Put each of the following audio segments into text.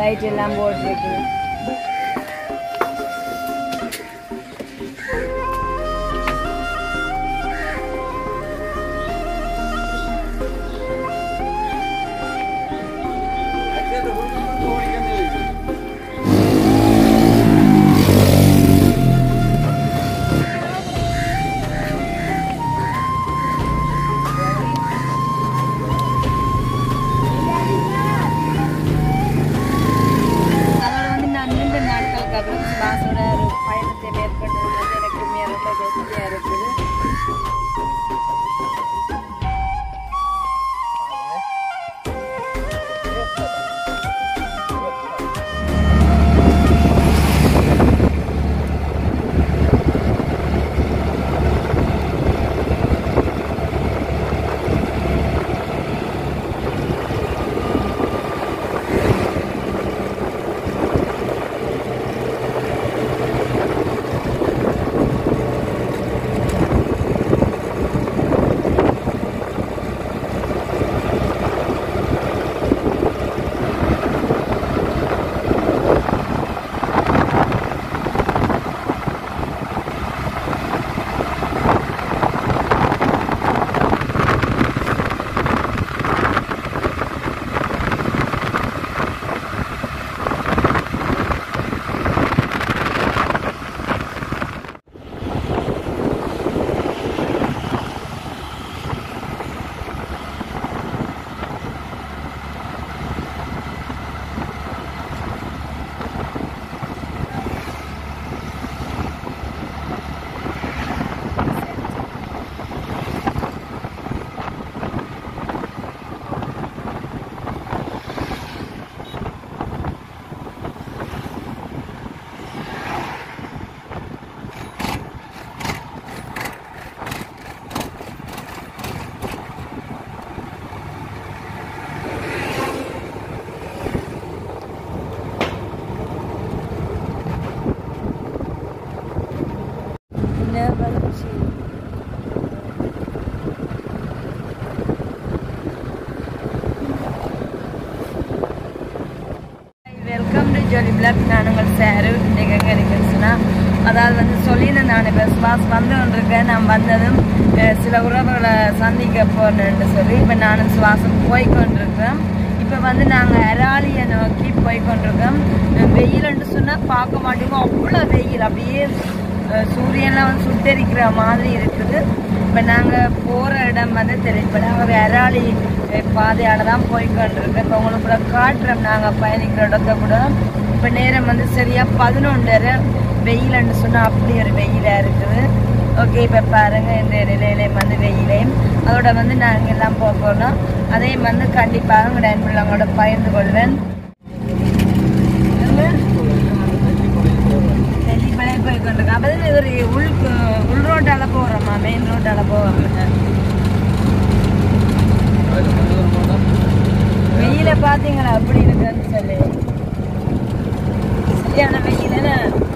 Light எல்லாம் போட்டிருக்கு அதோட வந்து நான் நீண்ட நாட்களுக்கு அப்புறம் சுபாஷோட ஒரு பயணத்தை மேற்கொண்டது வந்து எனக்கு உண்மையா ரொம்ப பெருமையா இருக்குது என்ன வந்துச்சு வெல்கம் டு ஜோலி பிளாக் நான் உங்கள் சாரு இன்றைக்கு எங்கே இருக்குன்னா அதாவது வந்து சொல்லியிருந்தேன் நான் இப்போ சுபாஷ் வந்து கொண்டிருக்கேன் நான் வந்ததும் அஹ், சில உறவுகளை சந்திக்க போகணுன்னு சொல்லி இப்போ நானும் சுவாசம் போய் கொண்டிருக்கேன் இப்போ வந்து நாங்கள் அராலியை நோக்கி போய் கொண்டிருக்கோம் அஹ், வெயில்னு சொன்னால் பார்க்க மாட்டோமோ அவ்வளோ வெயில் அப்படியே அஹ், சூரியன்லாம் வந்து சுட்டெரிக்கிற மாதிரி இருக்குது இப்போ நாங்கள் போகிற இடம் வந்து தெரியப்பட ஒரு அராலி பாதையால் தான் போய் கொண்டிருக்கோம் இப்போ உங்களுக்கு கூட காட்டுறோம் நாங்கள் பயணிக்கிற இடத்த கூட இப்போ நேரம் வந்து சரியாக பதினொன்றரை வெயில்னு சொன்னால் அப்படி ஒரு வெயிலாக இருக்குது ஓகே இப்போ பாருங்க இந்த நிலையிலையும் வந்து வெயிலையும் அதோட வந்து நாங்கள் எல்லாம் போக போகிறோம் அதையும் வந்து கண்டிப்பாக உங்களோட அன்புள்ளவங்களோட பகிர்ந்து கொள்வேன் தெல்லிப்பளைய போய் கொண்டிருக்கோம் அப்போ இது ஒரு உள் உள் ரோட்டால் போகிறோமா மெயின் ரோட்டால் போகாம வெயில பாத்தீங்களா அப்படி இருக்குன்னு சொல்லி சரியான வெயில் என்ன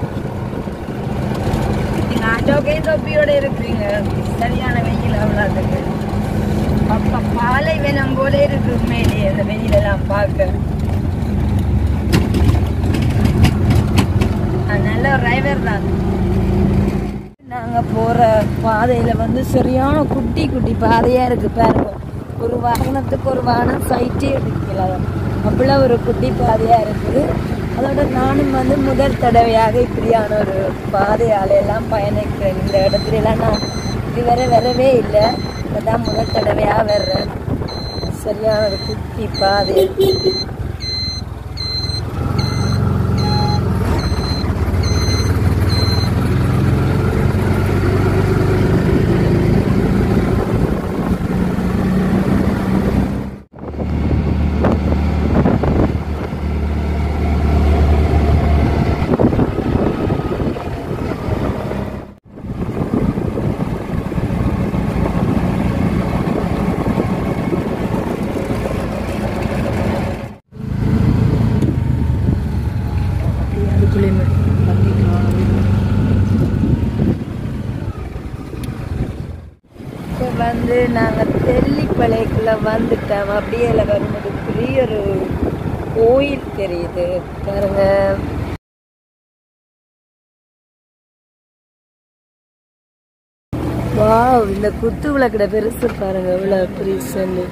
நீங்க ஆட்டோக்கே தொப்பியோட இருக்கிறீங்க சரியான வெயில் அவ்வளோத்துக்கு அப்ப பாலை வேணும் போல இருக்கு உண்மையிலேயே இந்த வெயிலெல்லாம் பார்க்க ஆ, நல்ல டிரைவர் தான் நாங்க போற பாதையில வந்து சரியான குட்டி குட்டி பாதையா இருக்கு பாருங்க ஒரு வாகனத்துக்கு ஒரு வாகனம் சைட்டே எடுக்கல அவ்வளோ ஒரு குட்டி பாதையா இருக்குது அதோட நானும் வந்து முதல் தடவையாக இப்படியான ஒரு பாதையால எல்லாம் பயணிக்கிறேன் இந்த இடத்துல எல்லாம் நான் இதுவரை வரவே இல்லை இப்பதான் முதல் தடவையாக வர்றேன் சரியான ஒரு குட்டி பாதை அதுக்குள்ளேயுமே இப்போ வந்து நாங்கள் தெல்லிப்பளைக்குள்ள வந்துட்டோம் அப்படியே இல்லை வரும்போது பெரிய ஒரு கோயில் தெரியுது பாருங்க வாவ் இந்த குத்து விளக்குட பெருசு பாருங்க இவ்வளவு பெருசு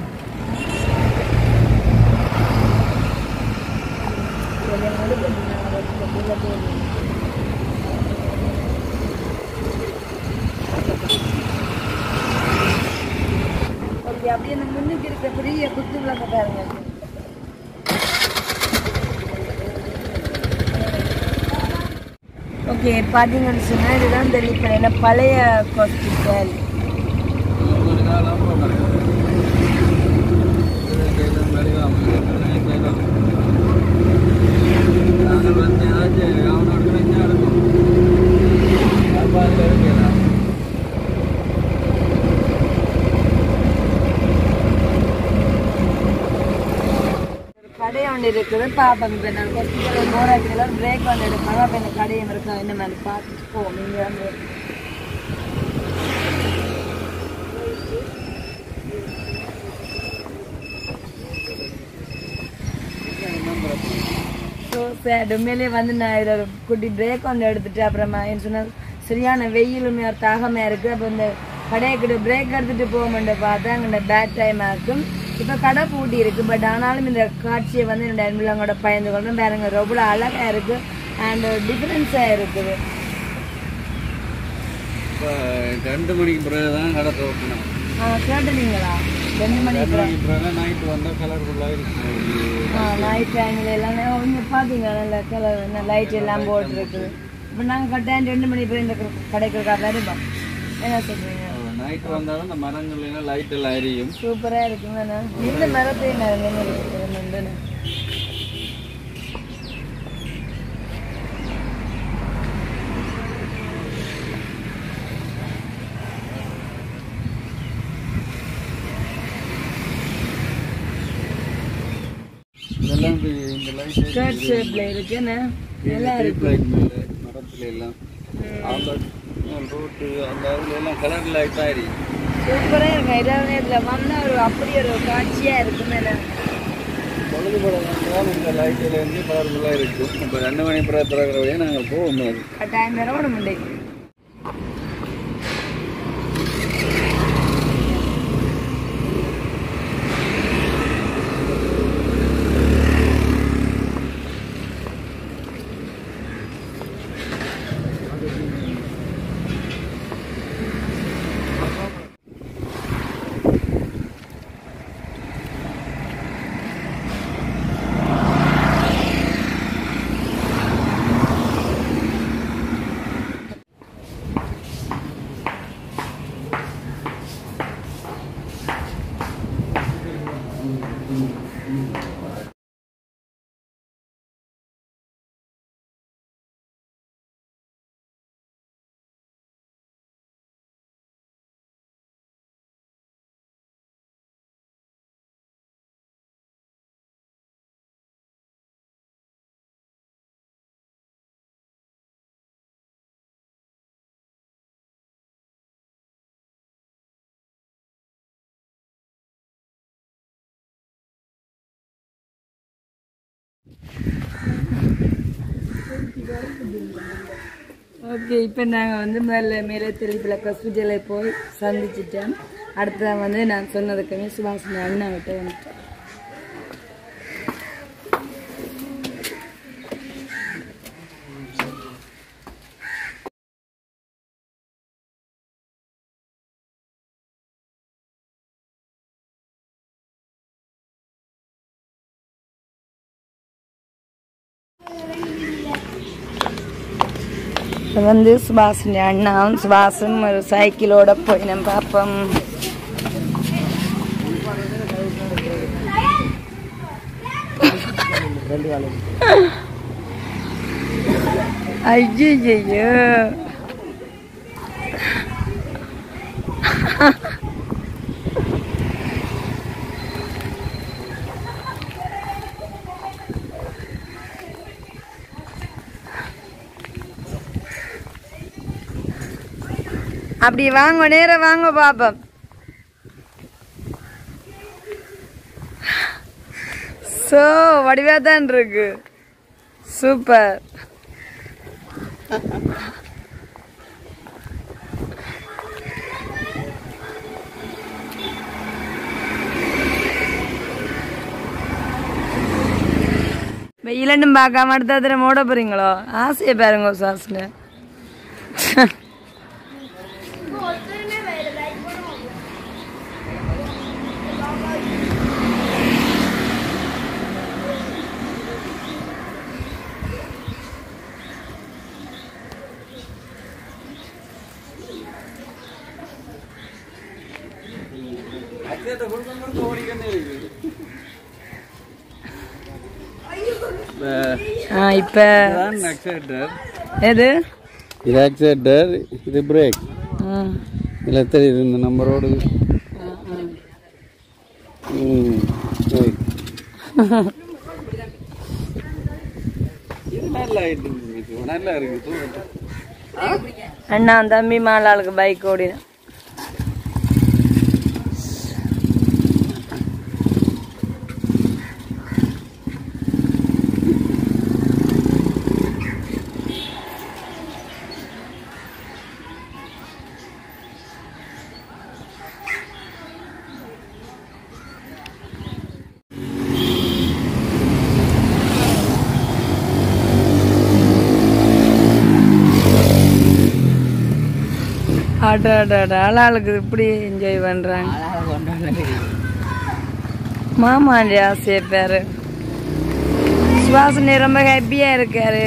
ஓகே அப்படியே இந்த முன்னுக்கு இருக்க பெரிய குத்து விளக்க பாருங்க ஓகே பார்த்தீங்கன்னு சொன்னால் இதுதான் தெளிப்படையில பழைய ஹாஸ்பிட்டல் ஒரு காலம் போகிறேன் நாங்கள் வந்து ஏதாச்சும் அவனோட பிரச்சனை இருக்கும் அப்போ அதில் இருக்கலாம் ஒரு கடை ஒன்று இருக்குது பார்ப்போம் இப்போ நான் ஹாஸ்பிட்டலில் போகிறதுல பிரேக் ஒன்று எடுப்பாங்க அப்போ இந்த கடையும் இருக்கா என்ன மாதிரி பார்த்துட்டு போவோம் நீங்கள் வந்து ஸோ சேட் உண்மையிலேயே வந்து நான் இதில் ஒரு குட்டி பிரேக் ஒன்று எடுத்துட்டு அப்புறமா என்ன சொன்னால் சரியான வெயிலுமே ஒரு தாகமாக இருக்குது அப்போ இந்த கடையை பிரேக் எடுத்துட்டு போக மாட்டேன் பார்த்தா அங்கே பேட் டைமாக இருக்கும் இப்போ கடை பூட்டி இருக்கு பட் ஆனாலும் இந்த காட்சியை வந்து என்னோட அன்புலங்களோட பயந்து கொள்றேன் பாருங்க ரொம்ப அழகாக இருக்கு அண்ட் டிஃப்ரென்ஸாக இருக்குது இப்போ ரெண்டு மணிக்கு பிறகு தான் கடை துவக்கணும் ஆ கேட்டுனீங்களா ரெண்டு மணி ரெண்டு மணிக்கு பிறகு நைட்டு வந்தால் கலர்ஃபுல்லாக இருக்கும் நைட் டைமில் எல்லாம் நீங்கள் பார்த்தீங்க நல்ல கலர் லைட் எல்லாம் போட்டுருக்கு இப்போ நாங்கள் கட்டாயம் ரெண்டு மணி போய் இந்த கடைக்கு இருக்கா வருவோம் என்ன சொல்கிறீங்க நைட்டு வந்தாலும் இந்த மரங்கள் எல்லாம் லைட் எல்லாம் எரியும் சூப்பராக இருக்குங்கண்ணா இந்த மரத்தையும் நான் நின்று இதெல்லாம் இப்ப இந்த லைட் ஸ்கர்ட் ஷேப்பில் இருக்குண்ணே நல்லா இருக்கு லைட் மேலே மரத்துல எல்லாம் அந்த ரோட்டு அந்த அதுல எல்லாம் கலர் லைட் ஆயிரி சூப்பராக இருக்கு இரவு நேரத்தில் வந்தால் ஒரு அப்படி ஒரு காட்சியாக இருக்குன்னு பொழுது படம் இந்த லைட்டில் இருந்து கலர்ஃபுல்லாக இருக்கும் இப்போ ரெண்டு மணி பிறகு பிறகுற வழியாக நாங்கள் போவோம் அது கட்டாயம் தர முடியும் ஓகே இப்போ நாங்கள் வந்து மேலே மேலே திருப்பில ஹாஸ்பிட்டலில் போய் சந்திச்சிட்டோம் அடுத்ததான் வந்து நான் சொன்னதுக்குமே சுபாஷினி அண்ணா விட்டு வந்துட்டேன் இப்போ வந்து சுபாஷினி அண்ணாவும் சுபாஷும் ஒரு சைக்கிளோட போய் நம்ம பார்ப்போம் ஐயோ அப்படி வாங்க நேரம் வாங்க பாப்போம் ஸோ வடிவா தான் இருக்கு சூப்பர் வெயிலண்டும் பார்க்காம அடுத்த தடவை ஓட போறீங்களோ ஆசையை பாருங்க சாஸ்னு அச்சேட்ட கொடுக்க கொடுக்க ஓடிக்கிட்டே இருக்குது ஆ இப்போ இதுதான் ஆக்சிலேட்டர் எது இது ஆக்சிலேட்டர் இது பிரேக் ம் இதில் தெரியுது இந்த நம்பரோடு ம் சரி இது நல்லா ஆயிட்டு இருக்கு. நல்லா இருக்கு தூக்கட்டும். அண்ணா தம்பி மாலாளுக்கு பைக் ஓடினா ஆட ஆட ஆட ஆளாளுக்கு இப்படி என்ஜாய் பண்றாங்க மாமாண்டி ஆசைய பேரு சுவாசனை ரொம்ப ஹாப்பியா இருக்காரு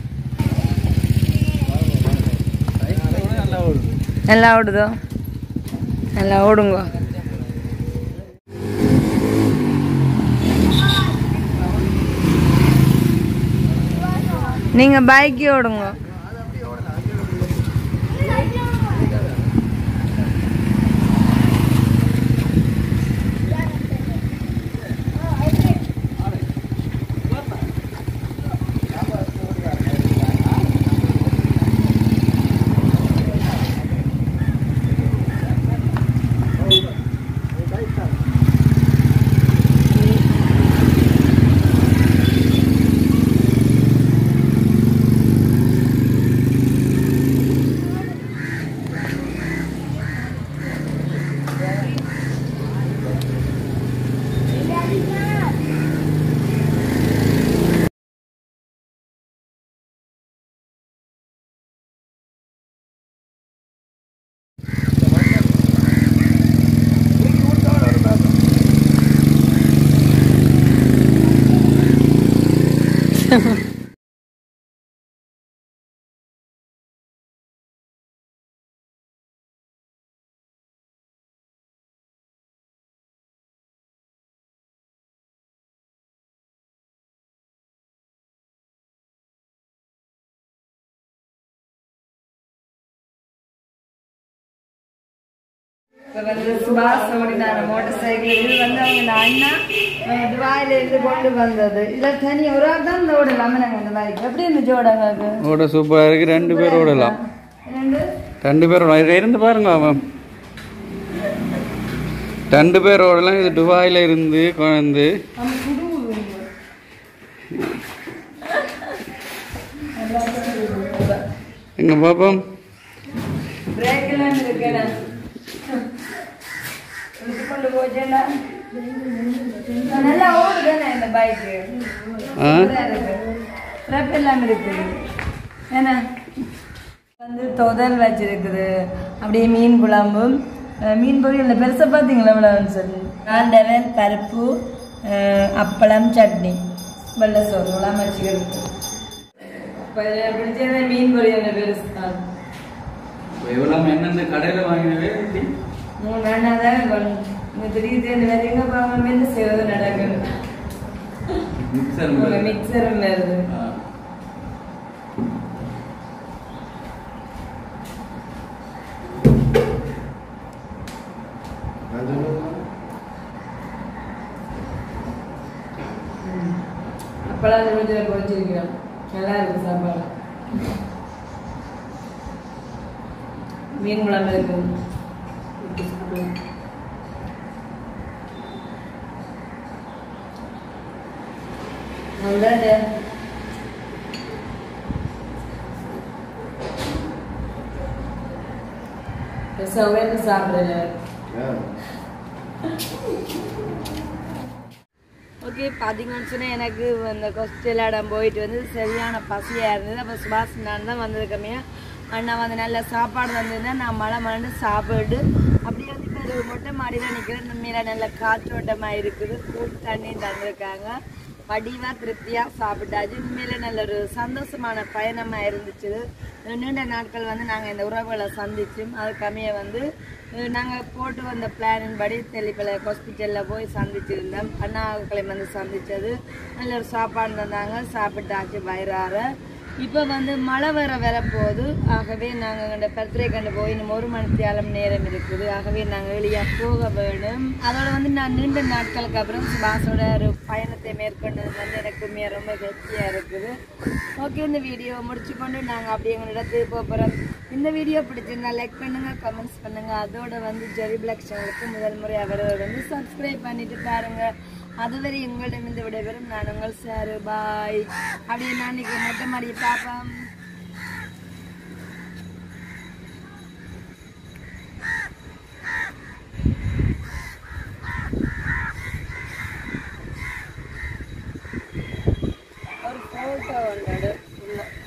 நல்லா ஓடுது நல்லா ஓடுதோ நல்லா ஓடுங்க நீங்க பைக்கு ஓடுங்க இப்போ வந்து சுபாஷ் ஓடினான மோட்டர் சைக்கிள் இது வந்து அவங்க இந்த அண்ணா அஹ், துபாயில இருந்து கொண்டு வந்தது இதுல தனி ஒரு ஆள் தான் இந்த ஓடலாம் நாங்கள் இந்த பைக் எப்படி இருந்துச்சு ஓடங்க ஓட சூப்பராக இருக்கு ரெண்டு பேர் ஓடலாம் ரெண்டு ரெண்டு பேர் ஓடலாம். இதுல இருந்து பாருங்க அவன் ரெண்டு பேர் ஓடலாம் இது துபாயில இருந்து குழந்து நம்ம குடும்பம் எங்க பாப்போம் பிரேக் எல்லாம் இருக்குண்ணா இழுத்து கொண்டு போச்சேன்னா நல்லா ஓடுதானே இந்த பைக்கு ஆ ரெப் எல்லாம் இருக்குது ஏன்னா வந்து தொதல் வச்சிருக்குது அப்படியே மீன் குழம்பும் அஹ் மீன் பொரியல் பெருசா பார்த்தீங்களா இவ்வளோன்னு சொல்லி ஆண்டவன் பருப்பு அஹ் அப்பளம் சட்னி வெள்ளை சோறு எல்லாம் வச்சுக்கிறது இப்போ பிடிச்சது மீன் பொரியல் பெருசு தான் எவ்வளோ என்னென்ன கடையில் வாங்கினவே மூணு அண்ணா தான் இங்கே திடீர்னு இந்த வேறு எங்கே போகாம என்ன செய்வது நடக்குது மிக்சர் உங்க மிக்சரும் வருது அப்பெல்லாம் அந்த வீட்டில் பொறிச்சிருக்கிறோம் நல்லா இருக்கு சாப்பாடு மீன் குழம்பு இருக்கு ஊத்தி சாப்பிடலாம். அவ்வளோ சவையில் சாப்பிடுறேன் ஓகே பார்த்தீங்கன்னு சொன்னால் எனக்கு அந்த கொஸ்டில் இடம் போயிட்டு வந்து சரியான பசியாக இருந்தது அப்போ சுபாஷ் நான் தான் வந்தது கம்மியாக அண்ணா வந்து நல்ல சாப்பாடு வந்ததுன்னா நான் மழை மழை சாப்பிட்டு அப்படியே வந்து இப்போ ஒரு மொட்டை மாடியில் நிற்கிறேன் மேலே நல்ல காற்றோட்டமாக இருக்குது கூழ் தண்ணி தந்திருக்காங்க வடிவாக திருப்தியாக சாப்பிட்டாச்சு உண்மையில நல்ல ஒரு சந்தோஷமான பயணமாக இருந்துச்சு நீண்ட நாட்கள் வந்து நாங்கள் இந்த உறவுகளை சந்திச்சோம் அது கம்மியை வந்து நாங்கள் போட்டு வந்த பிளானின் படி தெளிப்பலை ஹாஸ்பிட்டலில் போய் சந்திச்சிருந்தோம் அண்ணாக்களை வந்து சந்தித்தது நல்ல ஒரு சாப்பாடு தந்தாங்க சாப்பிட்டாச்சு வயிறார இப்போ வந்து மழை வர வர போகுது ஆகவே நாங்கள் கண்ட பர்த்டே கண்டு போய் இன்னும் ஒரு மணித்தியாலம் நேரம் இருக்குது ஆகவே நாங்கள் வெளியே போக வேணும் அதோட வந்து நான் நீண்ட நாட்களுக்கு அப்புறம் சுபாஷோட ஒரு பயணத்தை மேற்கொண்டது வந்து எனக்கு உண்மையாக ரொம்ப ஹெச்சியாக இருக்குது ஓகே இந்த வீடியோ முடிச்சு கொண்டு நாங்கள் அப்படியே எங்கள் இடத்துக்கு போக போகிறோம் இந்த வீடியோ பிடிச்சிருந்தா லைக் பண்ணுங்க கமெண்ட்ஸ் பண்ணுங்க அதோட வந்து ஜெரி பிளாக் சேனலுக்கு முதல் முறை அவர் வந்து சப்ஸ்கிரைப் பண்ணிட்டு பாருங்க அதுவரை உங்களிடமிருந்து விடைபெறும் நான் உங்கள் சாரு பாய் அப்படியே நான் இன்னைக்கு மொட்டை மாடியை பார்ப்போம் ஒரு ஃபோட்டோ ஒன்று